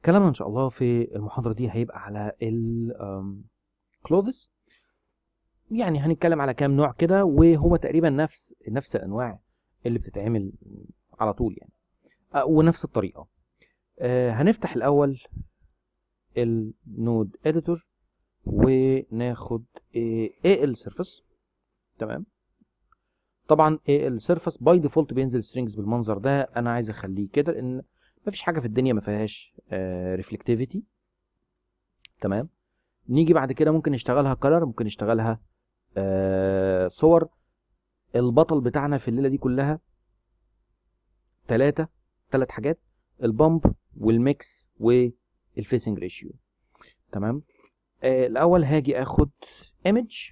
كلامنا ان شاء الله في المحاضره دي هيبقى على الكلوذز يعني هنتكلم على كام نوع كده وهو تقريبا نفس نفس الانواع اللي بتتعمل على طول يعني آه، ونفس الطريقه آه، هنفتح الاول النود اديتور وناخد اي ال سيرفيس تمام طبعا اي ال سيرفيس باي ديفولت بينزل سترينجز بالمنظر ده انا عايز اخليه كده لان مفيش حاجه في الدنيا ما فيهاش ريفلكتيفيتي تمام نيجي بعد كده ممكن نشتغلها كلر ممكن نشتغلها آه، صور البطل بتاعنا في الليله دي كلها ثلاثة ثلاث حاجات البامب والميكس والفيسنج ريشيو تمام آه الاول هاجي اخد ايمج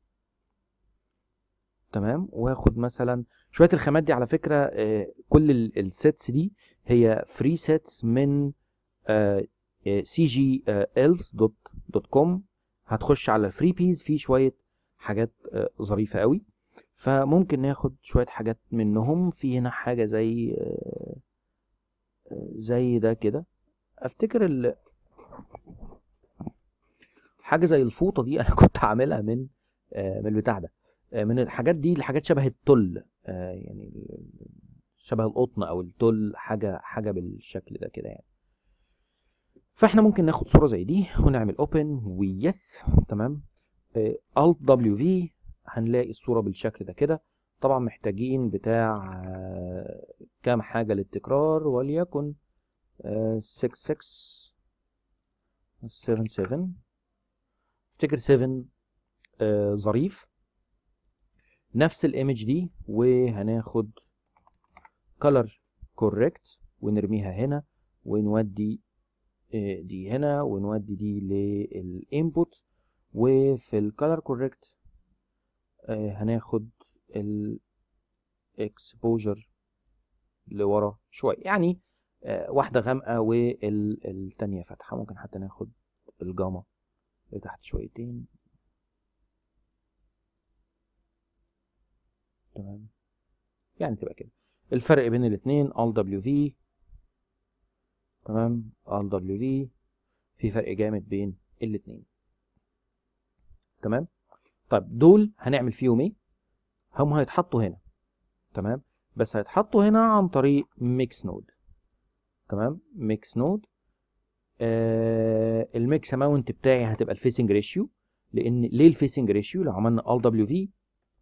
تمام واخد مثلا شويه الخامات دي على فكره آه كل السيتس دي هي فري سيتس من سي جي الفز دوت دوت كوم هتخش على فري بيز في شويه حاجات آه ظريفه قوي فممكن ناخد شويه حاجات منهم في هنا حاجه زي آه زي ده كده افتكر ال حاجه زي الفوطه دي انا كنت عاملها من آه من البتاع ده آه من الحاجات دي لحاجات شبه التل آه يعني شبه القطن او التل حاجه حاجه بالشكل ده كده يعني فاحنا ممكن ناخد صوره زي دي ونعمل اوبن ويس تمام الت دبليو في هنلاقي الصوره بالشكل ده كده طبعا محتاجين بتاع كام حاجه للتكرار وليكن 6 6 7 7 افتكر 7 آه ظريف نفس الايمج دي وهناخد color correct ونرميها هنا ونودي آه دي هنا ونودي دي للانبوت وفي الكالر كوريكت آه هناخد الاكسبوجر لورا شويه يعني آه واحده غامقه والتانيه فاتحه ممكن حتى ناخد الجاما لتحت شويتين تمام يعني تبقى كده الفرق بين الاثنين ال دبليو في تمام ال دبليو في في فرق جامد بين الاثنين تمام طيب دول هنعمل فيهم ايه هم هيتحطوا هنا تمام بس هيتحطوا هنا عن طريق ميكس نود تمام ميكس نود آه الميكس اماونت بتاعي هتبقى الفيسنج ريشيو لان ليه الفيسنج ريشيو لو عملنا ال دبليو في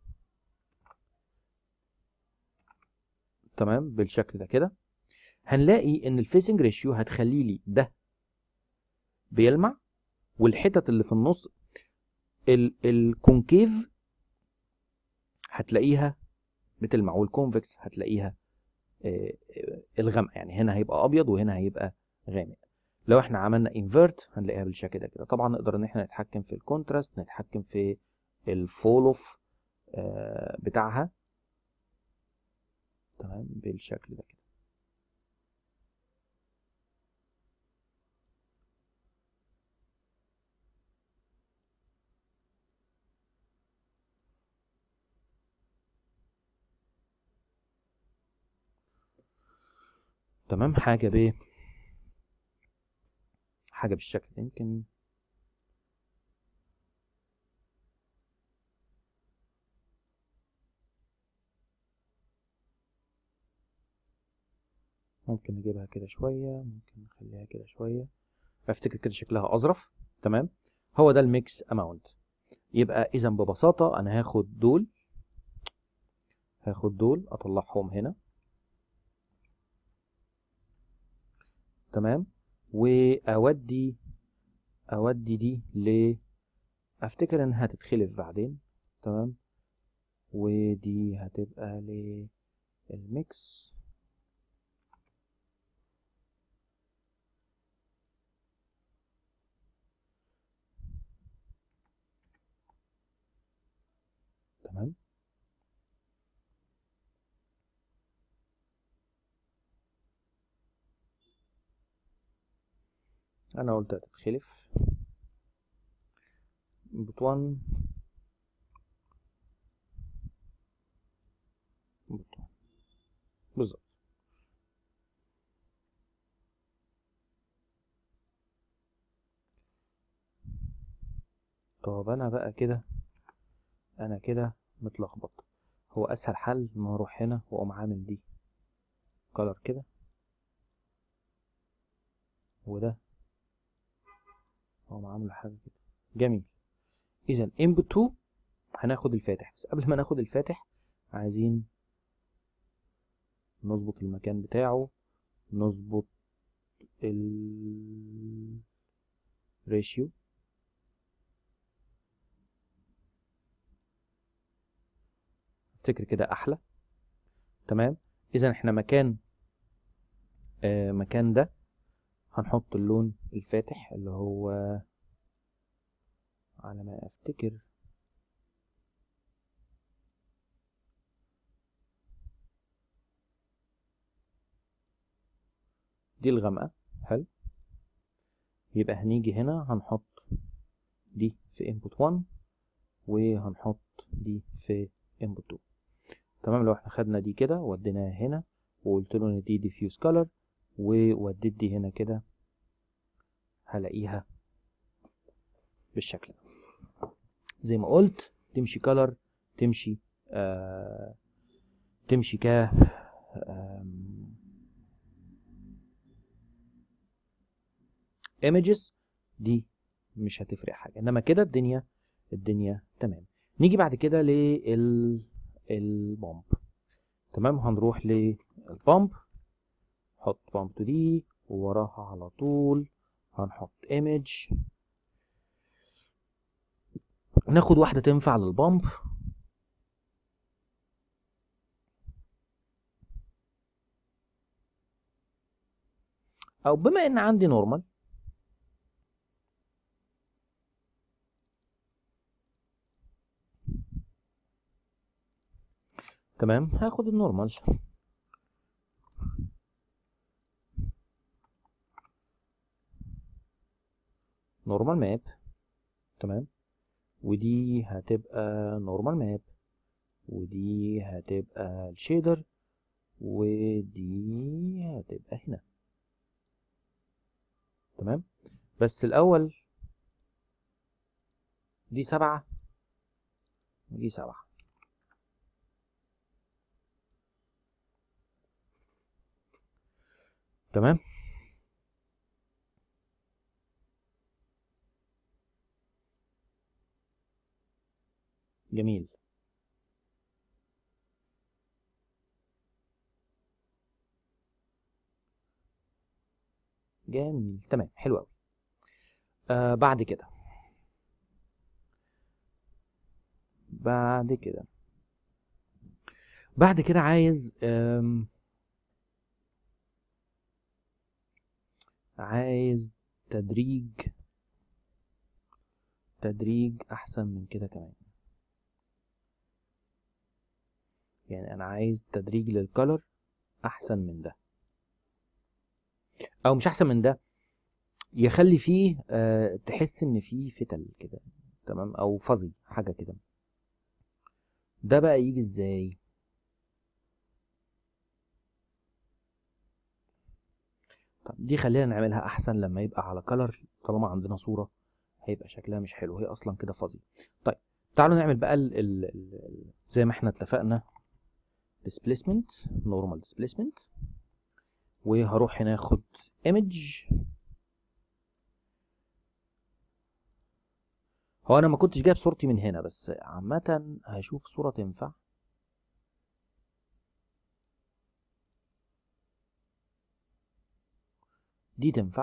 تمام بالشكل ده كده هنلاقي ان الفيسنج ريشيو هتخلي لي ده بيلمع والحتت اللي في النص الكونكيف هتلاقيها بتلمع والكونفكس هتلاقيها آه الغامقه يعني هنا هيبقى ابيض وهنا هيبقى غامق لو احنا عملنا انفيرت هنلاقيها بالشكل ده كده طبعا نقدر ان احنا نتحكم في الكونتراست نتحكم في الفول اوف آه بتاعها تمام بالشكل ده كده تمام حاجه ب حاجه بالشكل ده يمكن ممكن نجيبها كده شويه ممكن نخليها كده شويه افتكر كده شكلها اظرف تمام هو ده الميكس اماونت يبقى اذا ببساطه انا هاخد دول هاخد دول اطلعهم هنا تمام واودي اودي دي ل افتكر انها هتتخلف بعدين تمام ودي هتبقى للميكس تمام انا قلت هتتخلف بوت 1 بوت 1 بالظبط طب انا بقى كده انا كده متلخبط هو اسهل حل ان اروح هنا واقوم عامل دي كلر كده وده اقوم عامله حاجه كده جميل اذا input 2 هناخد الفاتح بس قبل ما ناخد الفاتح عايزين نظبط المكان بتاعه نظبط ال ratio افتكر كده احلى تمام اذا احنا مكان آه مكان ده هنحط اللون الفاتح اللي هو على ما افتكر دي الغامقة حلو يبقى هنيجي هنا هنحط دي في input 1 وهنحط دي في input 2 تمام لو احنا خدنا دي كده وديناها هنا وقلت له ان دي diffuse color ووديت دي هنا كده هلاقيها بالشكل ده زي ما قلت تمشي color تمشي آه تمشي ك images دي مش هتفرق حاجه انما كده الدنيا الدنيا تمام نيجي بعد كده لل البامب تمام هنروح للبامب نحط بامب تو دي ووراها على طول هنحط image ناخد واحدة تنفع للبامب او بما ان عندي نورمال تمام هاخد النورمال نورمال ماب تمام ودي هتبقى نورمال ماب ودي هتبقى الشيدر ودي هتبقى هنا تمام بس الاول دي سبعة ودي سبعة تمام جميل جميل تمام حلو قوي آه بعد كده بعد كده بعد كده عايز آم عايز تدريج تدريج احسن من كده كمان يعني انا عايز تدريج للكلر احسن من ده او مش احسن من ده يخلي فيه أه تحس ان فيه فتل كده تمام او فuzzy حاجه كده ده بقى يجي ازاي طب دي خلينا نعملها احسن لما يبقى على كلر طالما عندنا صوره هيبقى شكلها مش حلو هي اصلا كده فuzzy طيب تعالوا نعمل بقى ال ال ال زي ما احنا اتفقنا displacement normal displacement وهروح هنا اخد image هو انا ما كنتش جايب صورتي من هنا بس عامة هشوف صورة تنفع دي تنفع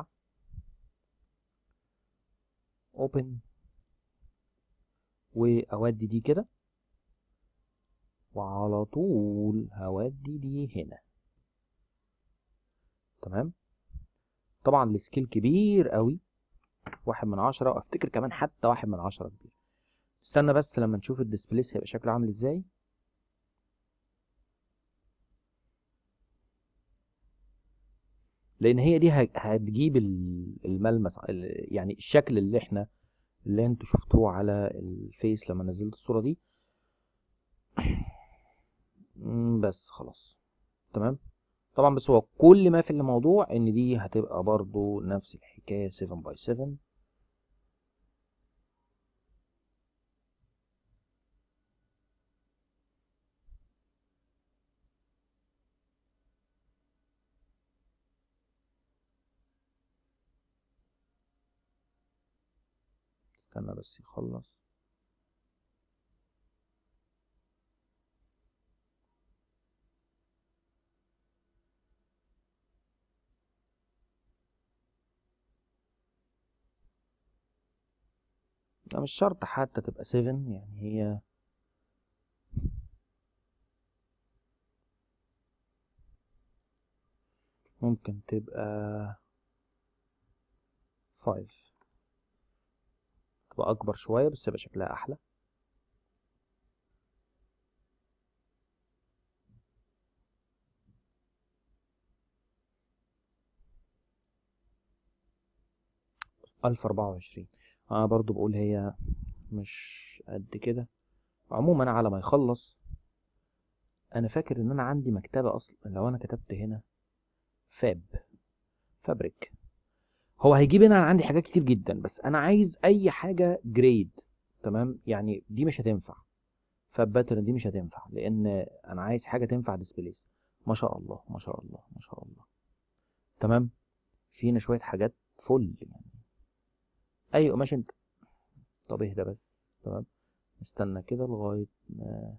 open واودي دي كده وعلى طول هودي دي هنا تمام طبعا السكيل كبير قوي واحد من عشرة وافتكر كمان حتى واحد من عشرة كبير استنى بس لما نشوف الديسبليس هيبقى شكله عامل ازاي لان هي دي هتجيب الملمس يعني الشكل اللي احنا اللي انتوا شفتوه على الفيس لما نزلت الصورة دي بس خلاص تمام طبعا بس هو كل ما في الموضوع ان دي هتبقى برضو نفس الحكاية 7 باي 7 استنى بس يخلص لا مش شرط حتى تبقى 7 يعني هي ممكن تبقى 5 تبقى اكبر شويه بس يبقى شكلها احلى ألف أربعة وعشرين أنا برضو بقول هي مش قد كده عموما على ما يخلص أنا فاكر إن أنا عندي مكتبة أصلا لو أنا كتبت هنا فاب فابريك هو هيجيب هنا عندي حاجات كتير جدا بس انا عايز اي حاجه جريد تمام يعني دي مش هتنفع فاب باترن دي مش هتنفع لان انا عايز حاجه تنفع ديسبليس ما شاء الله ما شاء الله ما شاء الله تمام في هنا شويه حاجات فل يعني اي قماش انت طب اهدى بس تمام استنى كده لغايه ما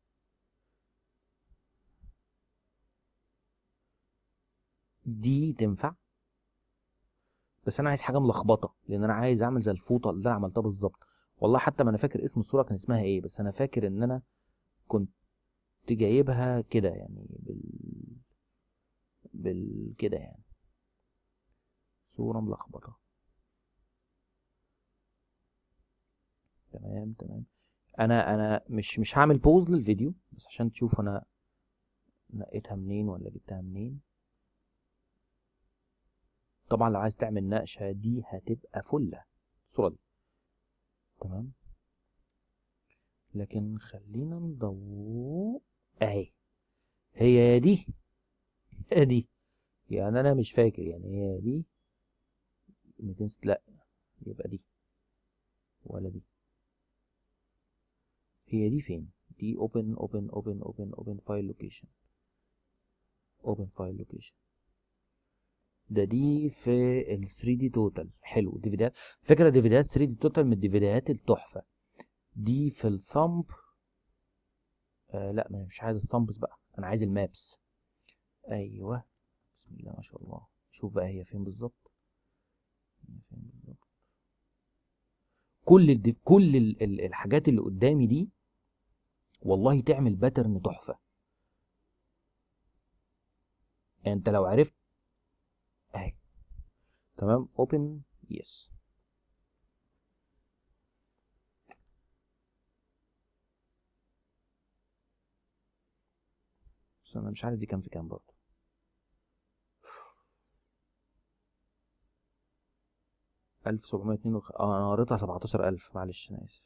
دي تنفع بس انا عايز حاجه ملخبطه لان انا عايز اعمل زي الفوطه اللي انا عملتها بالظبط والله حتى ما انا فاكر اسم الصوره كان اسمها ايه بس انا فاكر ان انا كنت جايبها كده يعني بال بال كده يعني صوره ملخبطه تمام تمام انا انا مش مش هعمل بوز للفيديو بس عشان تشوف انا نقيتها منين ولا جبتها منين طبعا لو عايز تعمل نقشة دي هتبقى فلة الصورة دي تمام لكن خلينا نضوء اهي هي يا دي يا دي يعني انا مش فاكر يعني هي دي 200 لا يبقى دي ولا دي هي دي فين دي open open open open open file location open file location ده دي في ال 3 دي توتال حلو ديفيدات فكره ديفيدات 3 دي توتال من الديفيدات التحفه دي في الثامب آه لا ما مش عايز الثامبس بقى انا عايز المابس ايوه بسم الله ما شاء الله شوف بقى هي فين بالظبط هي فين بالظبط كل الدي... كل ال... ال- الحاجات اللي قدامي دي والله تعمل باترن تحفه يعني انت لو عرفت اهي تمام اوبن يس بس انا مش عارف دي كام في كام برضه ألف سبعمية اتنين وخ... اه انا قريتها سبعتاشر ألف معلش انا اسف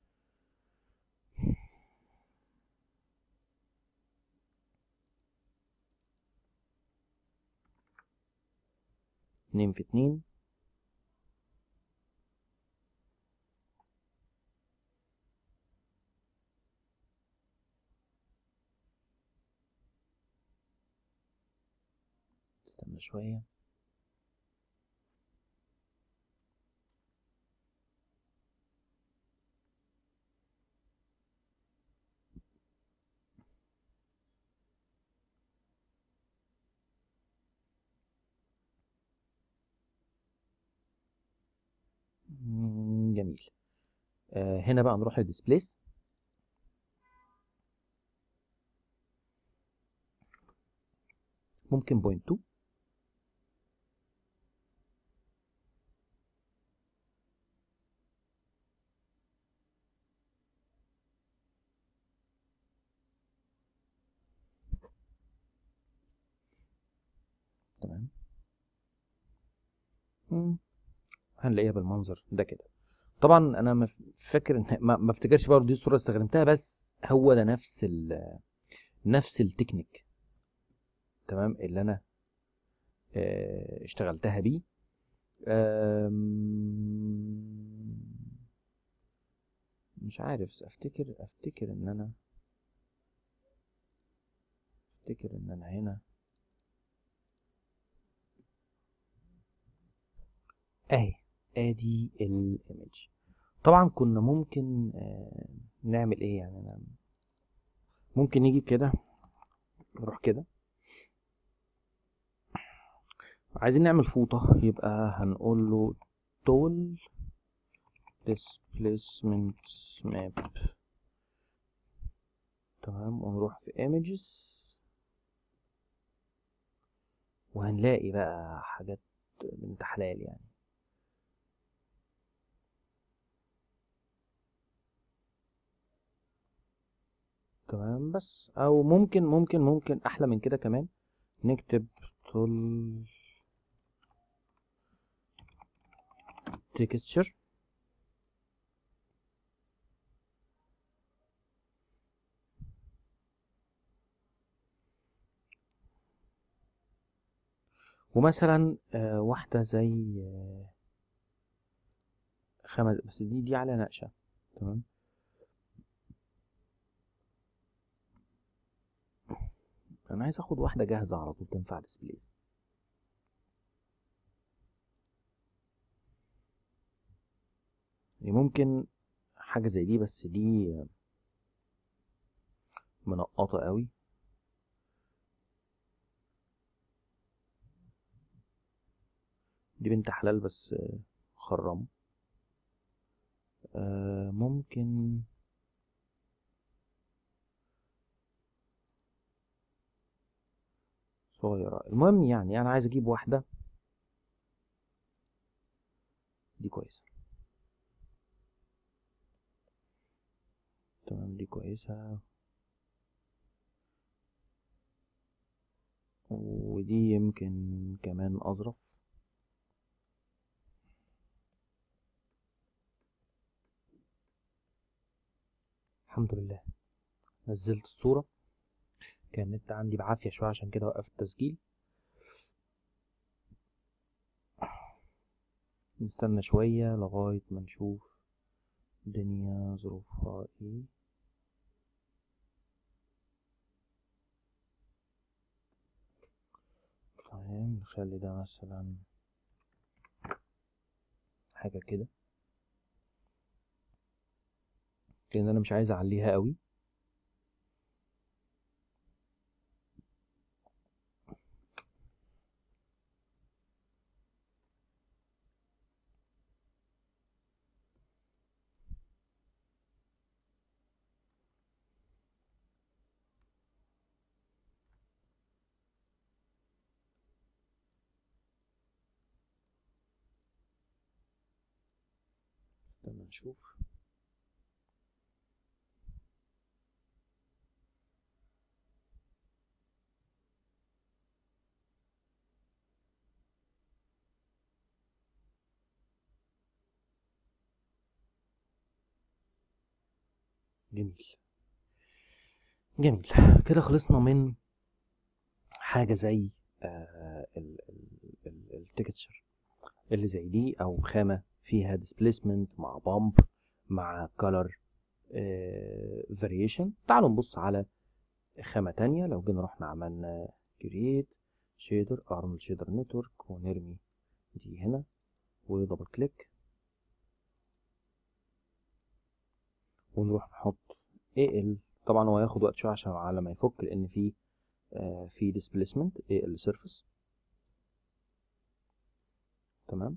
اتنين في اتنين استنى شوية مم، جميل آه هنا بقى نروح للديسبليس ممكن بوينت 2 تمام مم. هنلاقيها بالمنظر ده كده طبعا انا ما فاكر ان ما, ما افتكرش برضه دي الصوره استخدمتها بس هو ده نفس ال نفس التكنيك تمام اللي انا آه، اشتغلتها بيه آم، مش عارف افتكر افتكر ان انا افتكر ان انا هنا اهي ادي الايمج طبعا كنا ممكن آه، نعمل ايه يعني أنا ممكن نيجي كده نروح كده عايزين نعمل فوطة يبقى هنقول له tool displacement map تمام ونروح في images وهنلاقي بقى حاجات بنت حلال يعني تمام بس او ممكن ممكن ممكن احلى من كده كمان نكتب طول texture ومثلا آه، واحدة زي آه، خمس بس دي دي على نقشة تمام انا عايز اخد واحدة جاهزة على طول تنفع ديسبليز يعني ممكن حاجة زي دي بس دي منقطة قوي دي بنت حلال بس خرم آه، ممكن صغيرة المهم يعني انا عايز اجيب واحدة دي كويسة تمام دي كويسة ودي يمكن كمان أظرف الحمد لله نزلت الصورة كان النت عندي بعافية شوية عشان كده وقفت التسجيل نستنى شوية لغاية ما نشوف الدنيا ظروفها ايه تمام نخلي ده مثلا حاجة كده لان انا مش عايز اعليها قوي استنى نشوف جميل جميل كده خلصنا من حاجة زي التكتشر اللي زي دي او خامة فيها displacement مع bump مع color variation تعالوا نبص على خامة تانية لو جينا رحنا عملنا create shader arnold shader network ونرمي دي هنا ودبل كليك ونروح نحط AL طبعا هو هياخد وقت شويه عشان على ما يفك لان في آه في displacement AL surface تمام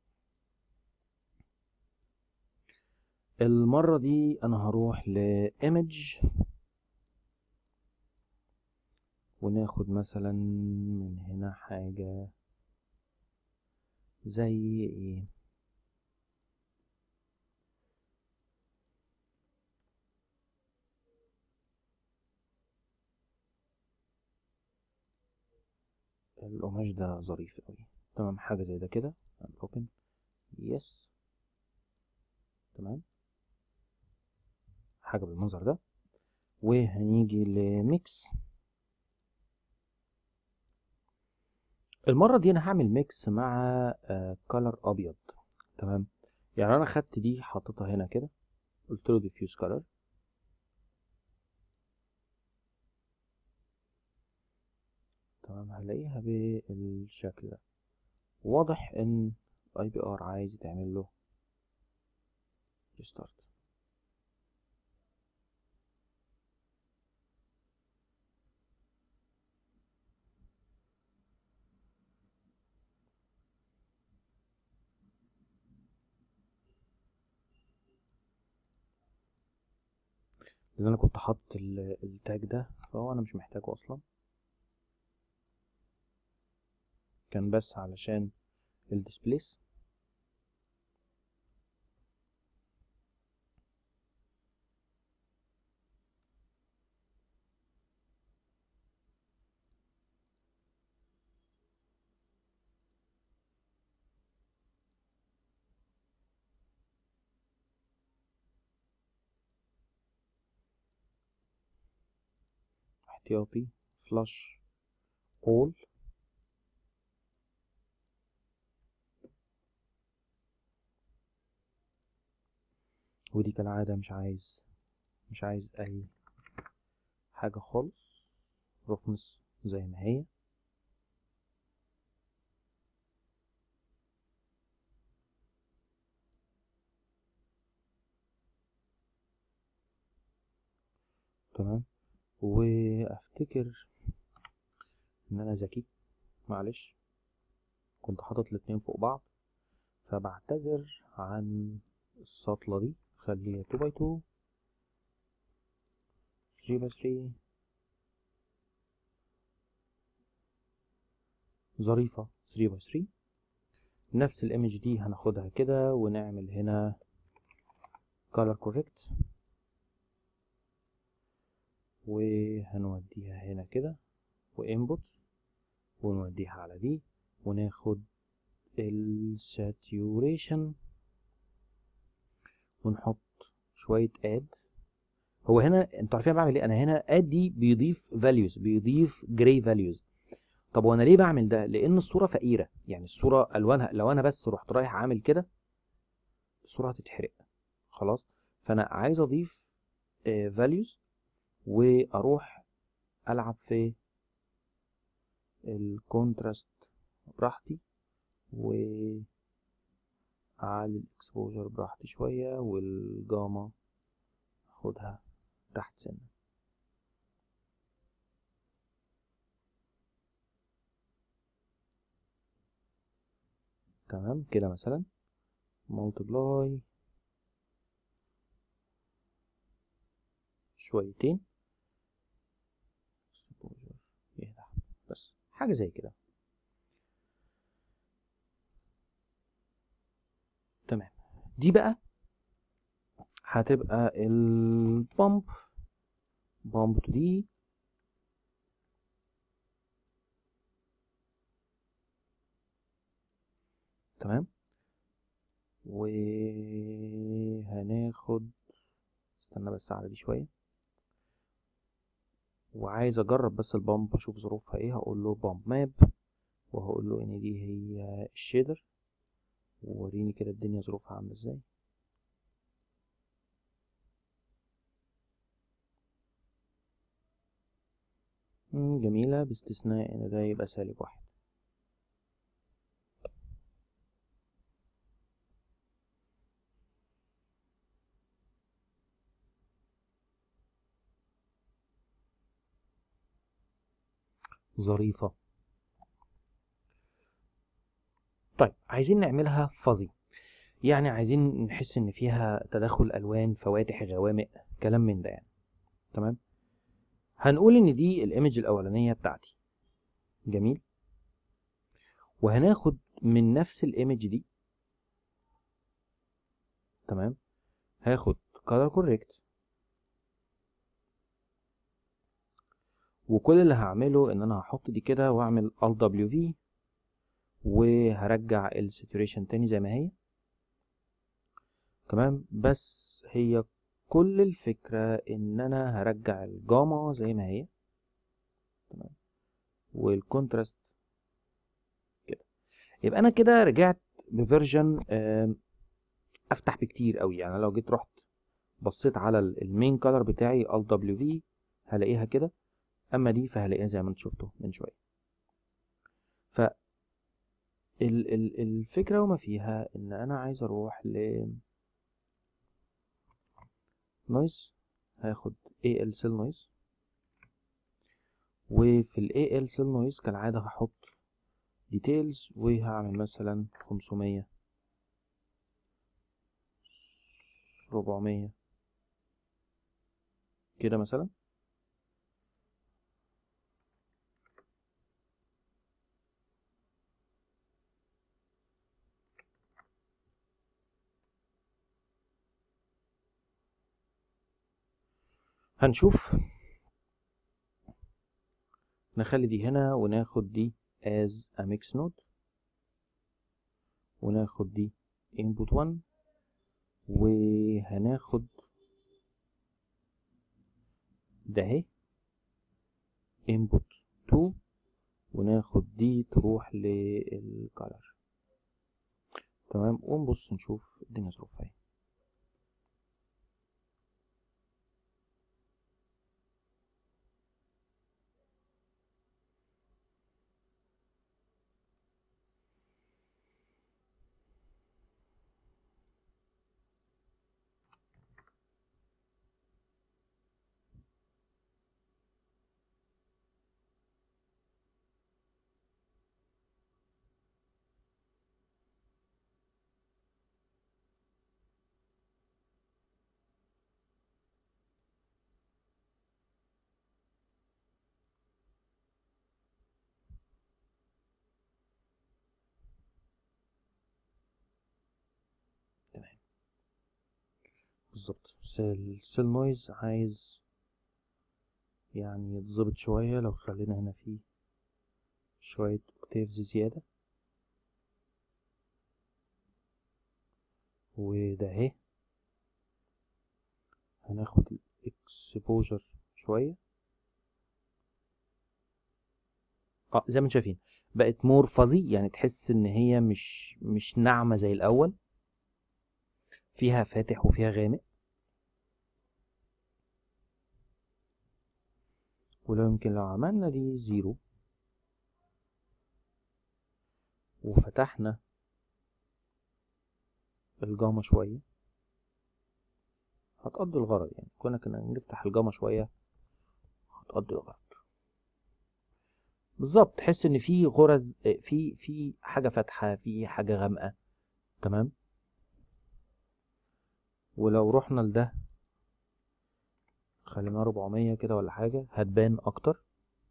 المرة دي انا هروح ل image وناخد مثلا من هنا حاجة زي ايه القماش ده ظريف قوي تمام حاجة زي ده كده open يس تمام حاجة بالمنظر ده وهنيجي لميكس المرة دي انا هعمل ميكس مع كولر ابيض تمام يعني انا خدت دي حطيتها هنا كده قلت له diffuse color تمام هنلاقيها بالشكل ده واضح ان اي بي ار عايز يتعمل له ريستارت لان انا كنت حاطط ال- التاج ده فهو انا مش محتاجه اصلا كان بس علشان الديسبليس احتياطي فلاش اول ودي كالعادة مش عايز مش عايز اي حاجة خالص رفنس زي ما هي تمام وافتكر ان انا ذكي معلش كنت حاطط الاتنين فوق بعض فبعتذر عن السطلة دي خليها 2 باي 2 3 باي 3 ظريفة 3 باي 3 نفس الايمج دي هناخدها كده ونعمل هنا color correct وهنوديها هنا كده وانبوت ونوديها على دي وناخد الساتيوريشن ونحط شوية اد هو هنا انتوا عارفين بعمل ايه انا هنا اد دي بيضيف فاليوز بيضيف جراي فاليوز طب وانا ليه بعمل ده لان الصوره فقيره يعني الصوره الوانها لو انا بس رحت رايح عامل كده الصوره هتتحرق خلاص فانا عايز اضيف فاليوز واروح العب في الكونتراست براحتي و اعلي الاكسبوجر براحتي شويه والجاما اخدها تحت سنه تمام كده مثلا multiply شويتين exposure يهدى بس حاجة زي كده تمام دي بقى هتبقى البامب بامب تو دي تمام وهناخد استنى بس على دي شويه وعايز اجرب بس البامب اشوف ظروفها ايه هقول له بامب ماب وهقول له ان دي هي الشيدر ووريني كده الدنيا ظروفها عامله ازاي مم، جميلة باستثناء ان ده يبقى سالب واحد ظريفة طيب عايزين نعملها فuzzy يعني عايزين نحس ان فيها تداخل الوان فواتح غوامق كلام من ده يعني تمام هنقول ان دي الايمج الاولانية بتاعتي جميل وهناخد من نفس الايمج دي تمام هاخد color correct وكل اللي هعمله ان انا هحط دي كده واعمل alt w v وهرجع الساتوريشن تاني زي ما هي تمام بس هي كل الفكرة ان انا هرجع الجاما زي ما هي تمام والكونتراست كده يبقى انا كده رجعت بفيرجن افتح بكتير قوي يعني لو جيت رحت بصيت على المين كولر بتاعي alt w v هلاقيها كده اما دي فهلاقيها زي ما انت شفتوا من شويه ف ال ال الفكره وما فيها ان انا عايز اروح ل نويز هاخد AL cell noise وفي ال AL cell noise كالعادة هحط details وهعمل مثلا 500 400 كده مثلا هنشوف نخلي دي هنا وناخد دي as a mix node وناخد دي input 1 وهناخد ده اهي input 2 وناخد دي تروح للكالر تمام ونبص نشوف الدنيا ظروفها ايه بالظبط السيل نويز عايز يعني يتظبط شوية لو خلينا هنا فيه شوية اوكتافز زيادة وده اهي هناخد الاكسبوجر شوية اه زي ما انتم شايفين بقت مور فازي يعني تحس ان هي مش مش ناعمة زي الاول فيها فاتح وفيها غامق ولو يمكن لو عملنا دي زيرو وفتحنا الجاما شوية هتقضي الغرض يعني كونك انك نفتح الجاما شوية هتقضي الغرض بالظبط تحس ان في غرز في في حاجة فاتحة في حاجة غامقة تمام ولو رحنا لده خليناه 400 كده ولا حاجة هتبان اكتر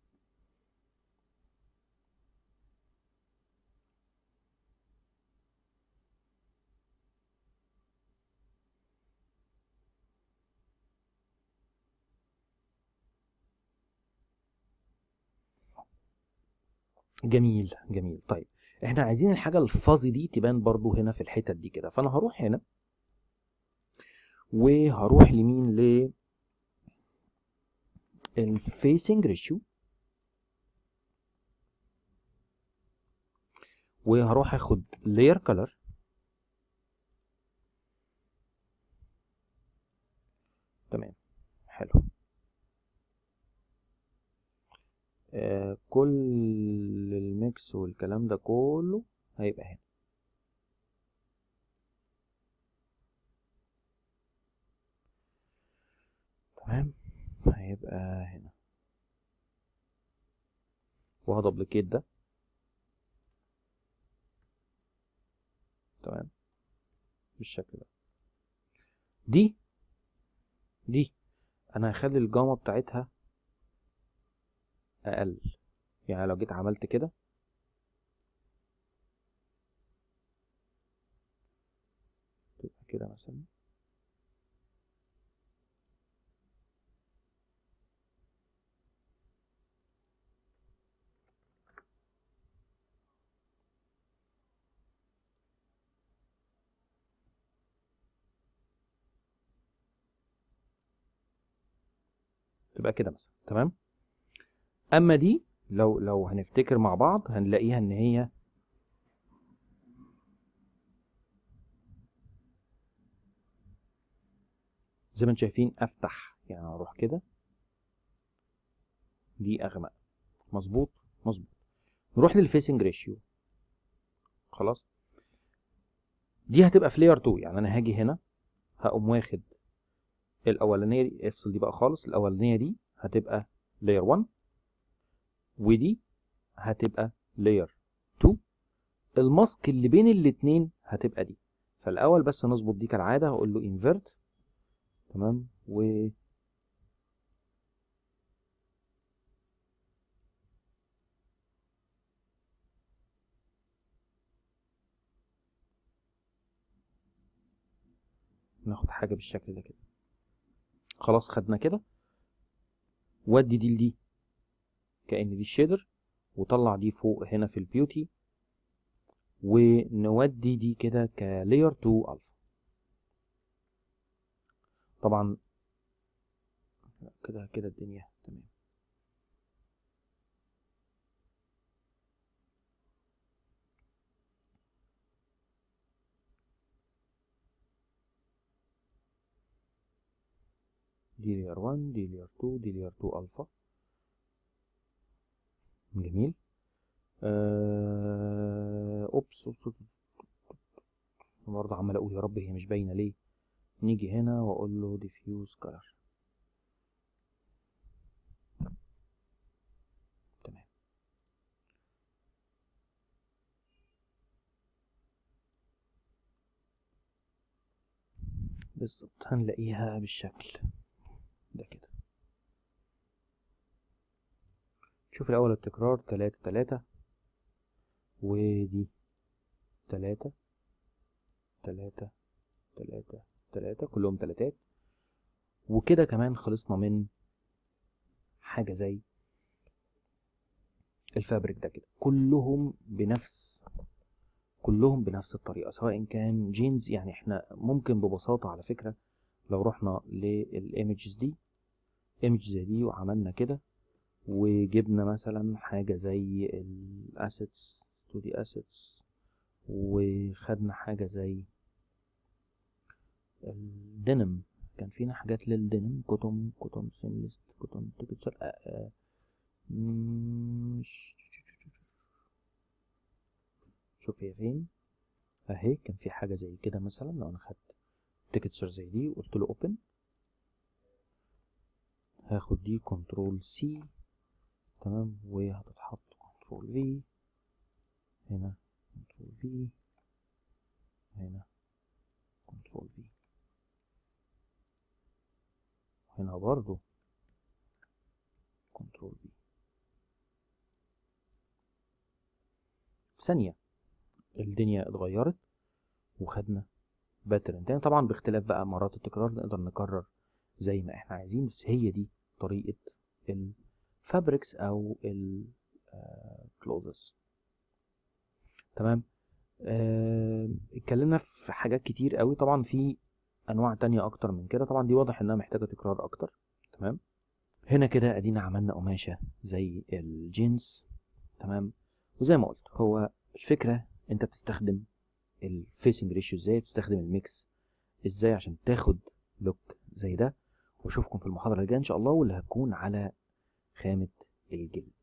جميل جميل طيب احنا عايزين الحاجة الفازي دي تبان برضو هنا في الحتت دي كده فانا هروح هنا وهروح لمين ل الفيسنج ريشيو وهروح اخد layer color تمام حلو آه كل الميكس والكلام ده كله هيبقى هنا تمام هيبقى هنا وهدبلكيت ده تمام بالشكل ده دي دي انا هخلي الجاما بتاعتها اقل يعني لو جيت عملت كده تبقى كده مثلا تبقى كده مثلا تمام اما دي لو لو هنفتكر مع بعض هنلاقيها ان هي زي ما انتم شايفين افتح يعني اروح كده دي اغمق مظبوط مظبوط نروح للفيسنج ريشيو خلاص دي هتبقى في لاير 2 يعني انا هاجي هنا هقوم واخد الاولانيه دي افصل دي بقى خالص الاولانيه دي هتبقى لاير 1 ودي هتبقى لاير 2 الماسك اللي بين الاتنين هتبقى دي فالاول بس نظبط دي كالعاده هقول له انفرت تمام و ناخد حاجه بالشكل ده كده خلاص خدنا كده ودي دي لدي كأن دي الشيدر وطلع دي فوق هنا في البيوتي ونودي دي كده كلاير 2 الفا طبعا كده كده الدنيا تمام دي لير 1 دي لير 2 دي لير 2 الفا جميل آه... اوبس اوبس أوبس. برضه عمال اقول يا رب هي مش باينه ليه نيجي هنا واقول له diffuse color تمام بالظبط هنلاقيها بالشكل ده كده شوف الأول التكرار تلاتة تلاتة ودي تلاتة تلاتة تلاتة تلاتة كلهم تلاتات وكده كمان خلصنا من حاجة زي الفابريك ده كده كلهم بنفس كلهم بنفس الطريقة سواء كان جينز يعني احنا ممكن ببساطة على فكرة لو رحنا للايمجز دي ايمج زي دي وعملنا كده وجبنا مثلا حاجة زي الاسيتس 2 دي اسيتس وخدنا حاجة زي الدينم كان فينا حاجات للدينم كوتون كوتون سيمليست كوتون تكتشر شوف هي فين اهي كان في حاجة زي كده مثلا لو انا خدت تكتشر زي دي وقلت له اوبن هاخد دي كنترول سي تمام وهتتحط كنترول في هنا كنترول في هنا كنترول في هنا برضو كنترول في في ثانية الدنيا اتغيرت وخدنا باترن تاني طبعا باختلاف بقى مرات التكرار نقدر نكرر زي ما احنا عايزين بس هي دي طريقة الفابريكس او الكلوزز تمام آه، اتكلمنا في حاجات كتير قوي طبعا في انواع تانية اكتر من كده طبعا دي واضح انها محتاجة تكرار اكتر تمام هنا كده ادينا عملنا قماشة زي الجينز تمام وزي ما قلت هو الفكرة انت بتستخدم الفيسنج ريشيو ازاي بتستخدم الميكس ازاي عشان تاخد لوك زي ده واشوفكم في المحاضرة الجاية ان شاء الله واللي هتكون على خامة الجلد